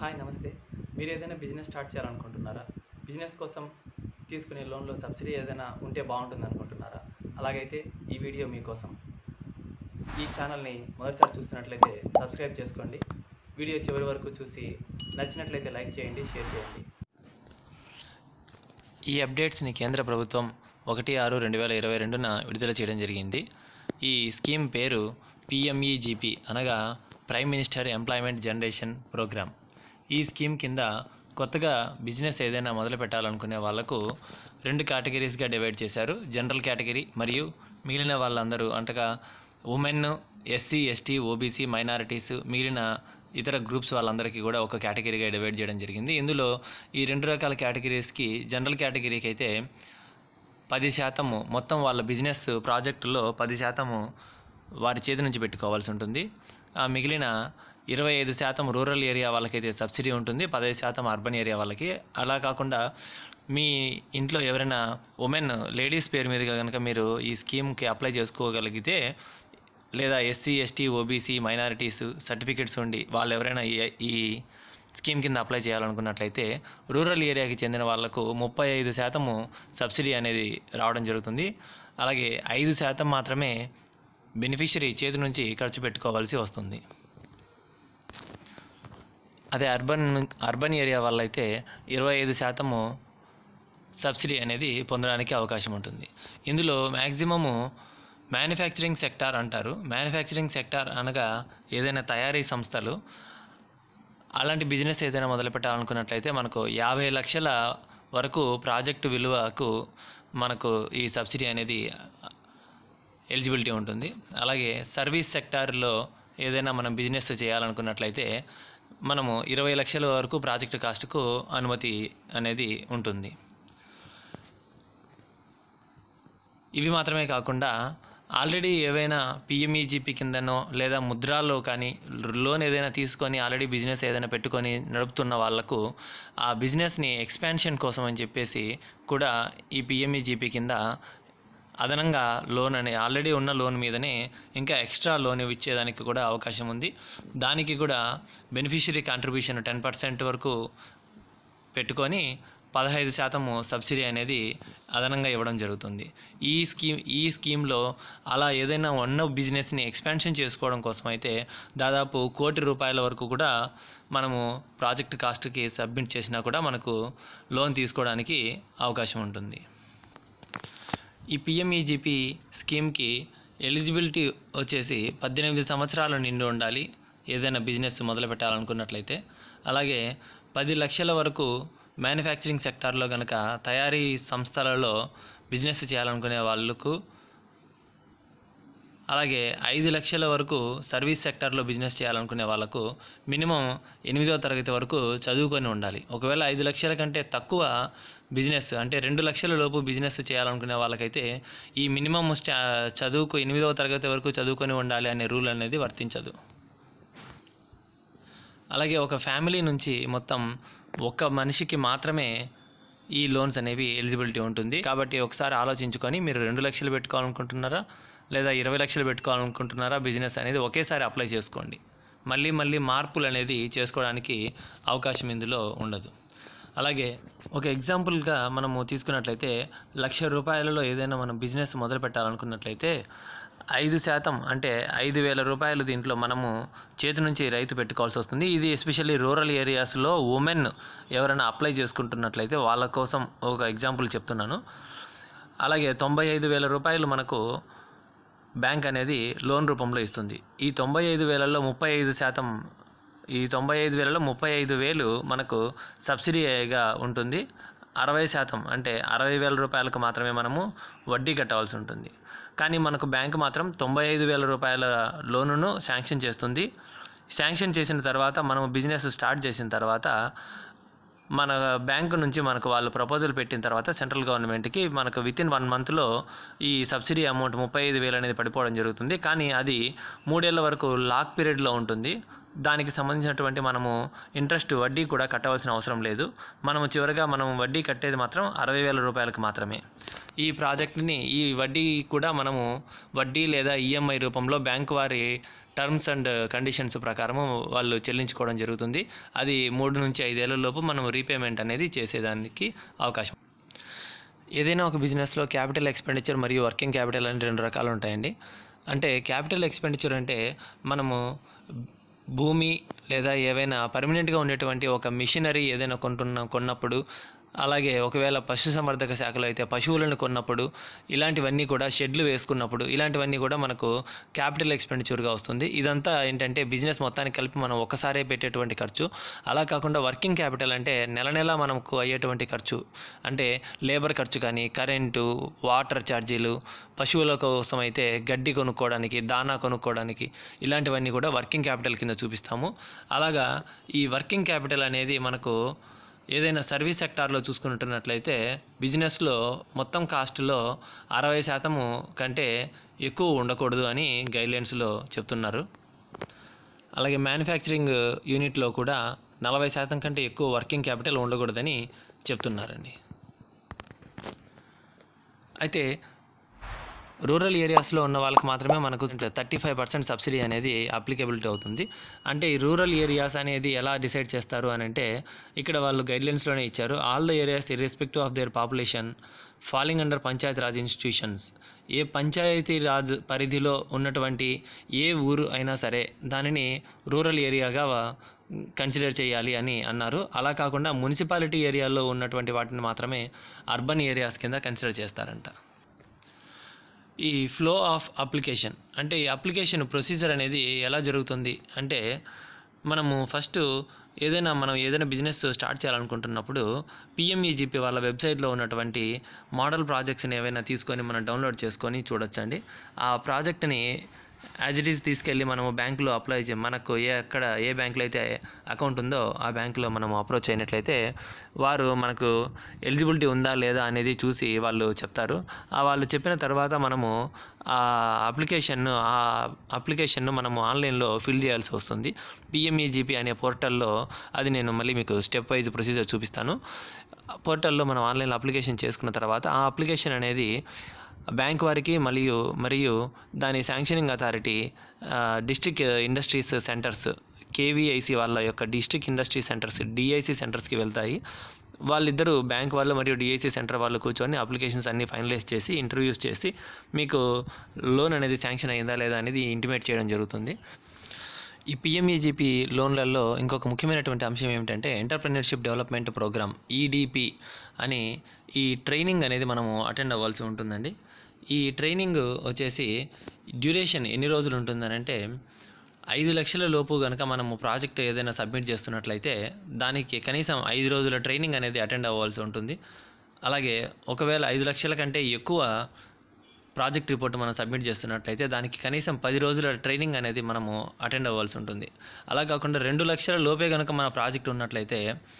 hi నమస్తే మీరు ఏదైనా బిజినెస్ స్టార్ట్ చేయాలనుకుంటున్నారా బిజినెస్ కోసం తీసుకునే లోన్లో సబ్సిడీ ఏదైనా ఉంటే బాగుంటుంది అనుకుంటున్నారా అలాగైతే ఈ వీడియో మీకోసం ఈ ఛానల్ని మొదటిసారి చూస్తున్నట్లయితే సబ్స్క్రైబ్ చేసుకోండి వీడియో చివరి వరకు చూసి నచ్చినట్లయితే లైక్ చేయండి షేర్ చేయండి ఈ అప్డేట్స్ని కేంద్ర ప్రభుత్వం ఒకటి ఆరు రెండు వేల ఇరవై రెండున విడుదల చేయడం జరిగింది ఈ స్కీమ్ పేరు పిఎంఈజీపీ అనగా prime minister employment generation programme ఈ స్కీమ్ కింద కొత్తగా బిజినెస్ ఏదైనా మొదలు పెట్టాలనుకునే వాళ్లకు రెండు కేటగిరీస్గా డివైడ్ చేశారు జనరల్ కేటగిరీ మరియు మిగిలిన వాళ్ళందరూ అంటగా women SC ST OBC minorities మిగిలిన ఇతర గ్రూప్స్ వాళ్ళందరికీ కూడా ఒక కేటగిరీగా డివైడ్ చేయడం జరిగింది ఇందులో ఈ రెండు రకాల కేటగిరీస్కి జనరల్ కేటగిరీకి అయితే పది శాతము మొత్తం వాళ్ళ బిజినెస్ ప్రాజెక్టులో పది శాతము వారి చేతి నుంచి పెట్టుకోవాల్సి ఉంటుంది ఆ మిగిలిన ఇరవై ఐదు శాతం రూరల్ ఏరియా వాళ్ళకైతే సబ్సిడీ ఉంటుంది పదహైదు శాతం అర్బన్ ఏరియా వాళ్ళకి అలా కాకుండా మీ ఇంట్లో ఎవరైనా ఉమెన్ లేడీస్ పేరు మీదుగా కనుక మీరు ఈ స్కీమ్కి అప్లై చేసుకోగలిగితే లేదా SC ST OBC minorities certificates ఉండి వాళ్ళు ఎవరైనా ఈ- ఈ స్కీమ్ కింద అప్లై చేయాలనుకున్నట్లయితే రూరల్ ఏరియాకి చెందిన వాళ్లకు ముప్పై ఐదు శాతము సబ్సిడీ అనేది రావడం జరుగుతుంది అలాగే ఐదు శాతం మాత్రమే బెనిఫిషరీ చేతి నుంచి ఖర్చు పెట్టుకోవాల్సి వస్తుంది అదే అర్బన్ అర్బన్ ఏరియా వాళ్ళైతే ఇరవై ఐదు శాతము సబ్సిడీ అనేది పొందడానికి అవకాశం ఉంటుంది ఇందులో మ్యాక్సిమము మ్యానుఫ్యాక్చరింగ్ సెక్టార్ అంటారు మ్యానుఫ్యాక్చరింగ్ సెక్టార్ అనగా ఏదైనా తయారీ సంస్థలు అలాంటి బిజినెస్ ఏదైనా మొదలు పెట్టాలనుకున్నట్లయితే మనకు యాభై లక్షల వరకు ప్రాజెక్టు విలువకు మనకు ఈ సబ్సిడీ అనేది ఎలిజిబిలిటీ ఉంటుంది అలాగే సర్వీస్ సెక్టార్లో ఏదైనా మనం బిజినెస్ చేయాలనుకున్నట్లయితే మనము ఇరవై లక్షల వరకు ప్రాజెక్టు కాస్ట్కు అనుమతి అనేది ఉంటుంది ఇవి మాత్రమే కాకుండా ఆల్రెడీ ఏవైనా పిఎంఈజీపీ కిందనో లేదా ముద్రాల్లో కానీ లోన్ ఏదైనా తీసుకొని ఆల్రెడీ బిజినెస్ ఏదైనా పెట్టుకొని నడుపుతున్న వాళ్లకు ఆ బిజినెస్ని ఎక్స్పాన్షన్ కోసం అని చెప్పేసి కూడా ఈ పిఎంఈజీపీ కింద అదనంగా లోన్ అనే ఆల్రెడీ ఉన్న లోన్ మీదనే ఇంకా ఎక్స్ట్రా లోన్ ఇచ్చేదానికి కూడా అవకాశం ఉంది దానికి కూడా బెనిఫిషరీ కాంట్రిబ్యూషన్ టెన్ పర్సెంట్ వరకు పెట్టుకొని పదహైదు శాతము సబ్సిడీ అనేది అదనంగా ఇవ్వడం జరుగుతుంది ఈ స్కీమ్ ఈ స్కీమ్లో అలా ఏదైనా ఉన్న బిజినెస్ని ఎక్స్పాన్షన్ చేసుకోవడం కోసం అయితే దాదాపు కోటి రూపాయల వరకు కూడా మనము ప్రాజెక్ట్ కాస్ట్కి సబ్మిట్ చేసినా కూడా మనకు లోన్ తీసుకోవడానికి అవకాశం ఉంటుంది ఈ పిఎంఈజీపీ స్కీమ్కి ఎలిజిబిలిటీ వచ్చేసి పద్దెనిమిది సంవత్సరాలు నిండి ఉండాలి ఏదైనా బిజినెస్ మొదలు పెట్టాలనుకున్నట్లయితే అలాగే పది లక్షల వరకు మ్యానుఫ్యాక్చరింగ్ సెక్టార్లో కనుక తయారీ సంస్థలలో బిజినెస్ చేయాలనుకునే వాళ్ళకు అలాగే ఐదు లక్షల వరకు సర్వీస్ సెక్టార్లో బిజినెస్ చేయాలనుకునే వాళ్ళకు మినిమం ఎనిమిదవ తరగతి వరకు చదువుకొని ఉండాలి ఒకవేళ ఐదు లక్షల కంటే తక్కువ బిజినెస్ అంటే రెండు లక్షల లోపు బిజినెస్ చేయాలనుకునే వాళ్ళకైతే ఈ మినిమం స్టా చదువుకు ఎనిమిదవ తరగతి వరకు చదువుకొని ఉండాలి అనే రూల్ అనేది వర్తించదు అలాగే ఒక ఫ్యామిలీ నుంచి మొత్తం ఒక్క మనిషికి మాత్రమే ఈ లోన్స్ అనేవి ఎలిజిబిలిటీ ఉంటుంది కాబట్టి ఒకసారి ఆలోచించుకొని మీరు రెండు లక్షలు పెట్టుకోవాలనుకుంటున్నారా లేదా ఇరవై లక్షలు పెట్టుకోవాలనుకుంటున్నారా బిజినెస్ అనేది ఒకేసారి అప్లై చేసుకోండి మళ్ళీ మళ్ళీ మార్పులు అనేది చేసుకోవడానికి అవకాశం ఇందులో ఉండదు అలాగే ఒక ఎగ్జాంపుల్గా మనము తీసుకున్నట్లయితే లక్ష రూపాయలలో ఏదైనా మనం బిజినెస్ మొదలు పెట్టాలనుకున్నట్లయితే ఐదు శాతం అంటే ఐదు వేల రూపాయలు దీంట్లో మనము చేతి నుంచి రైతు పెట్టుకోవాల్సి వస్తుంది ఇది ఎస్పెషల్లీ రూరల్ ఏరియాస్లో ఉమెన్ ఎవరైనా అప్లై చేసుకుంటున్నట్లయితే వాళ్ళ కోసం ఒక ఎగ్జాంపుల్ చెప్తున్నాను అలాగే తొంభై ఐదు వేల రూపాయలు మనకు బ్యాంక్ అనేది లోన్ రూపంలో ఇస్తుంది ఈ తొంభై ఐదు వేలలో ముప్పై ఐదు శాతం ఈ తొంభై ఐదు వేలలో ముప్పై ఐదు వేలు మనకు సబ్సిడీగా ఉంటుంది అరవై శాతం అంటే అరవై వేల రూపాయలకు మాత్రమే మనము వడ్డీ కట్టవలసి ఉంటుంది కానీ మనకు బ్యాంకు మాత్రం తొంభై ఐదు వేల రూపాయల లోనును శాంక్షన్ చేస్తుంది శాంక్షన్ చేసిన తర్వాత మనం బిజినెస్ స్టార్ట్ చేసిన తర్వాత మన బ్యాంకు నుంచి మనకు వాళ్ళు ప్రపోజల్ పెట్టిన తర్వాత సెంట్రల్ గవర్నమెంట్కి మనకు విత్ ఇన్ వన్ మంత్లో ఈ సబ్సిడీ అమౌంట్ ముప్పై ఐదు వేలు అనేది పడిపోవడం జరుగుతుంది కానీ అది మూడేళ్ల వరకు లాక్ పీరియడ్లో ఉంటుంది దానికి సంబంధించినటువంటి మనము ఇంట్రెస్ట్ వడ్డీ కూడా కట్టవలసిన అవసరం లేదు మనము చివరిగా మనం వడ్డీ కట్టేది మాత్రం అరవై వేల రూపాయలకు మాత్రమే ఈ ప్రాజెక్ట్ని ఈ వడ్డీ కూడా మనము వడ్డీ లేదా ఈఎంఐ రూపంలో బ్యాంకు వారి టర్మ్స్ అండ్ కండిషన్స్ ప్రకారం వాళ్ళు చెల్లించుకోవడం జరుగుతుంది అది మూడు నుంచి ఐదేళ్ల లోపు మనం రీపేమెంట్ అనేది చేసేదానికి అవకాశం ఏదైనా ఒక బిజినెస్లో క్యాపిటల్ ఎక్స్పెండిచర్ మరియు వర్కింగ్ క్యాపిటల్ అని రెండు రకాలు ఉంటాయండి అంటే క్యాపిటల్ ఎక్స్పెండిచర్ అంటే మనము భూమి లేదా ఏవైనా పర్మనెంట్గా ఉండేటువంటి ఒక మిషనరీ ఏదైనా కొంటున్న కొన్నప్పుడు అలాగే ఒకవేళ పశుసంవర్ధక శాఖలో అయితే పశువులను కొన్నప్పుడు ఇలాంటివన్నీ కూడా షెడ్లు వేసుకున్నప్పుడు ఇలాంటివన్నీ కూడా మనకు క్యాపిటల్ ఎక్స్పెండిచర్గా వస్తుంది ఇదంతా ఏంటంటే బిజినెస్ మొత్తానికి కలిపి మనం ఒకసారే పెట్టేటువంటి ఖర్చు అలా కాకుండా వర్కింగ్ క్యాపిటల్ అంటే నెల నెల మనకు అయ్యేటువంటి ఖర్చు అంటే లేబర్ ఖర్చు కానీ కరెంటు వాటర్ ఛార్జీలు పశువుల కోసం అయితే గడ్డి కొనుక్కోవడానికి దానా కొనుక్కోవడానికి ఇలాంటివన్నీ కూడా వర్కింగ్ క్యాపిటల్ కింద చూపిస్తాము అలాగా ఈ వర్కింగ్ క్యాపిటల్ అనేది మనకు ఏదైనా సర్వీస్ సెక్టార్లో చూసుకుంటున్నట్లయితే బిజినెస్లో మొత్తం కాస్ట్లో అరవై శాతము కంటే ఎక్కువ ఉండకూడదు అని గైడ్లైన్స్లో చెప్తున్నారు అలాగే మ్యానుఫ్యాక్చరింగ్ యూనిట్లో కూడా నలభై శాతం కంటే ఎక్కువ వర్కింగ్ క్యాపిటల్ ఉండకూడదని చెప్తున్నారండి అయితే రూరల్ ఏరియాస్లో ఉన్న వాళ్ళకి మాత్రమే మనకు థర్టీ ఫైవ్ పర్సెంట్ సబ్సిడీ అనేది అప్లికేబిలిటీ అవుతుంది అంటే ఈ రూరల్ ఏరియాస్ అనేది ఎలా డిసైడ్ చేస్తారు అని అంటే ఇక్కడ వాళ్ళు గైడ్లైన్స్లోనే ఇచ్చారు all the areas irrespective of their population falling under panchayati raj institutions ఏ పంచాయతీ రాజ్ పరిధిలో ఉన్నటువంటి ఏ ఊరు అయినా సరే దానిని రూరల్ ఏరియాగా కన్సిడర్ చేయాలి అని అన్నారు అలా కాకుండా మున్సిపాలిటీ ఏరియాలో ఉన్నటువంటి వాటిని మాత్రమే అర్బన్ ఏరియాస్ కింద కన్సిడర్ చేస్తారంట ఈ ఫ్లో ఆఫ్ అప్లికేషన్ అంటే ఈ అప్లికేషన్ ప్రొసీజర్ అనేది ఎలా జరుగుతుంది అంటే మనము ఫస్ట్ ఏదైనా మనం ఏదైనా బిజినెస్ స్టార్ట్ చేయాలనుకుంటున్నప్పుడు పిఎంఈజీపీ వాళ్ళ వెబ్సైట్లో ఉన్నటువంటి మోడల్ ప్రాజెక్ట్స్ని ఏవైనా తీసుకొని మనం డౌన్లోడ్ చేసుకొని చూడొచ్చండి ఆ ప్రాజెక్ట్ని యాజ్ ఇట్ ఈజ్ తీసుకెళ్ళి మనము బ్యాంకులో అప్లై చే మనకు ఏ ఎక్కడ ఏ బ్యాంకులో అయితే అకౌంట్ ఉందో ఆ బ్యాంకులో మనం అప్రోచ్ అయినట్లయితే వారు మనకు ఎలిజిబిలిటీ ఉందా లేదా అనేది చూసి వాళ్ళు చెప్తారు ఆ వాళ్ళు చెప్పిన తర్వాత మనము ఆ అప్లికేషన్ను ఆ అప్లికేషన్ను మనము ఆన్లైన్లో ఫిల్ చేయాల్సి వస్తుంది పిఎంఈజీపీ అనే పోర్టల్లో అది నేను మళ్ళీ మీకు స్టెప్ వైజ్ ప్రొసీజర్ చూపిస్తాను పోర్టల్లో మనం ఆన్లైన్లో అప్లికేషన్ చేసుకున్న తర్వాత ఆ అప్లికేషన్ అనేది బ్యాంక్ వారికి మరియు మరియు దాని sanctioning authority district industries centres KVIC వాళ్ళ యొక్క డిస్ట్రిక్ట్ ఇండస్ట్రీ సెంటర్స్ డిఐసి సెంటర్స్కి వెళ్తాయి వాళ్ళిద్దరూ బ్యాంక్ వాళ్ళు మరియు డిఐసి సెంటర్ వాళ్ళు కూర్చొని అప్లికేషన్స్ అన్ని ఫైనలైజ్ చేసి ఇంటర్వ్యూస్ చేసి మీకు లోన్ అనేది శాంక్షన్ అయిందా లేదా అనేది ఇంటిమేట్ చేయడం జరుగుతుంది ఈ పిఎంఈజీపీ లోన్లలో ఇంకొక ముఖ్యమైనటువంటి అంశం ఏమిటంటే ఎంటర్ప్రెన్యూర్షిప్ డెవలప్మెంట్ ప్రోగ్రామ్ ఈడిపి అని ఈ ట్రైనింగ్ అనేది మనము అటెండ్ అవ్వాల్సి ఉంటుందండి ఈ ట్రైనింగ్ వచ్చేసి డ్యూరేషన్ ఎన్ని రోజులు ఉంటుందనంటే ఐదు లక్షల లోపు కనుక మనము ప్రాజెక్ట్ ఏదైనా సబ్మిట్ చేస్తున్నట్లయితే దానికి కనీసం ఐదు రోజుల ట్రైనింగ్ అనేది అటెండ్ అవ్వాల్సి ఉంటుంది అలాగే ఒకవేళ ఐదు లక్షల కంటే ఎక్కువ ప్రాజెక్ట్ రిపోర్ట్ మనం సబ్మిట్ చేస్తున్నట్లయితే దానికి కనీసం పది రోజుల ట్రైనింగ్ అనేది మనము అటెండ్ అవ్వాల్సి ఉంటుంది అలా కాకుండా రెండు లక్షల లోపే కనుక మన ప్రాజెక్ట్ ఉన్నట్లయితే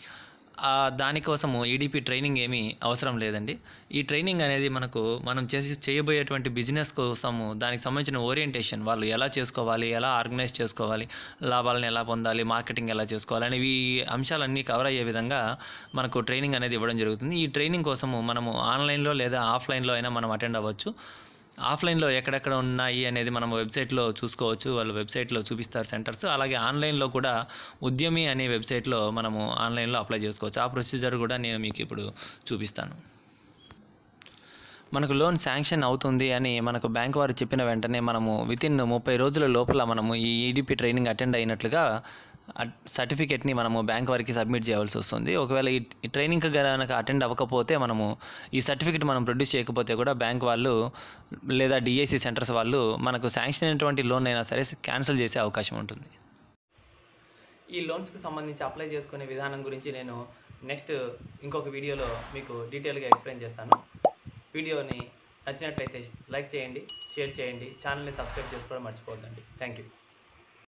ఆ దానికోసము ఈడీపీ ట్రైనింగ్ ఏమీ అవసరం లేదండి ఈ ట్రైనింగ్ అనేది మనకు మనం చేసి చేయబోయేటువంటి బిజినెస్ కోసము దానికి సంబంధించిన ఓరియంటేషన్ వాళ్ళు ఎలా చేసుకోవాలి ఎలా ఆర్గనైజ్ చేసుకోవాలి లాభాలను ఎలా పొందాలి మార్కెటింగ్ ఎలా చేసుకోవాలి అనేవి ఈ అంశాలన్నీ కవర్ అయ్యే విధంగా మనకు ట్రైనింగ్ అనేది ఇవ్వడం జరుగుతుంది ఈ ట్రైనింగ్ కోసము మనము ఆన్లైన్లో లేదా ఆఫ్లైన్లో అయినా మనం అటెండ్ అవ్వచ్చు ఆఫ్లైన్లో ఎక్కడెక్కడ ఉన్నాయి అనేది మనం వెబ్సైట్లో చూసుకోవచ్చు వాళ్ళు వెబ్సైట్లో చూపిస్తారు సెంటర్స్ అలాగే ఆన్లైన్లో కూడా ఉద్యమి అనే వెబ్సైట్లో మనము ఆన్లైన్లో అప్లై చేసుకోవచ్చు ఆ ప్రొసీజర్ కూడా నేను మీకు ఇప్పుడు చూపిస్తాను మనకు లోన్ శాంక్షన్ అవుతుంది అని మనకు బ్యాంక్ వారు చెప్పిన వెంటనే మనము వితిన్ ముప్పై రోజుల లోపల మనము ఈ ఈడిపి ట్రైనింగ్ అటెండ్ అయినట్లుగా సర్టిఫికేట్ని మనము బ్యాంక్ వారికి సబ్మిట్ చేయాల్సి వస్తుంది ఒకవేళ ఈ ఈ ట్రైనింగ్కి కనుక అటెండ్ అవ్వకపోతే మనము ఈ సర్టిఫికేట్ మనం ప్రొడ్యూస్ చేయకపోతే కూడా బ్యాంక్ వాళ్ళు లేదా డిఐసి సెంటర్స్ వాళ్ళు మనకు శాంక్షన్ అయినటువంటి లోన్ అయినా సరే క్యాన్సిల్ చేసే అవకాశం ఉంటుంది ఈ లోన్స్కి సంబంధించి అప్లై చేసుకునే విధానం గురించి నేను నెక్స్ట్ ఇంకొక వీడియోలో మీకు డీటెయిల్గా ఎక్స్ప్లెయిన్ చేస్తాను వీడియోని నచ్చినట్లయితే లైక్ చేయండి షేర్ చేయండి ఛానల్ని సబ్స్క్రైబ్ చేసుకోవడం మర్చిపోవద్దండి థ్యాంక్ యూ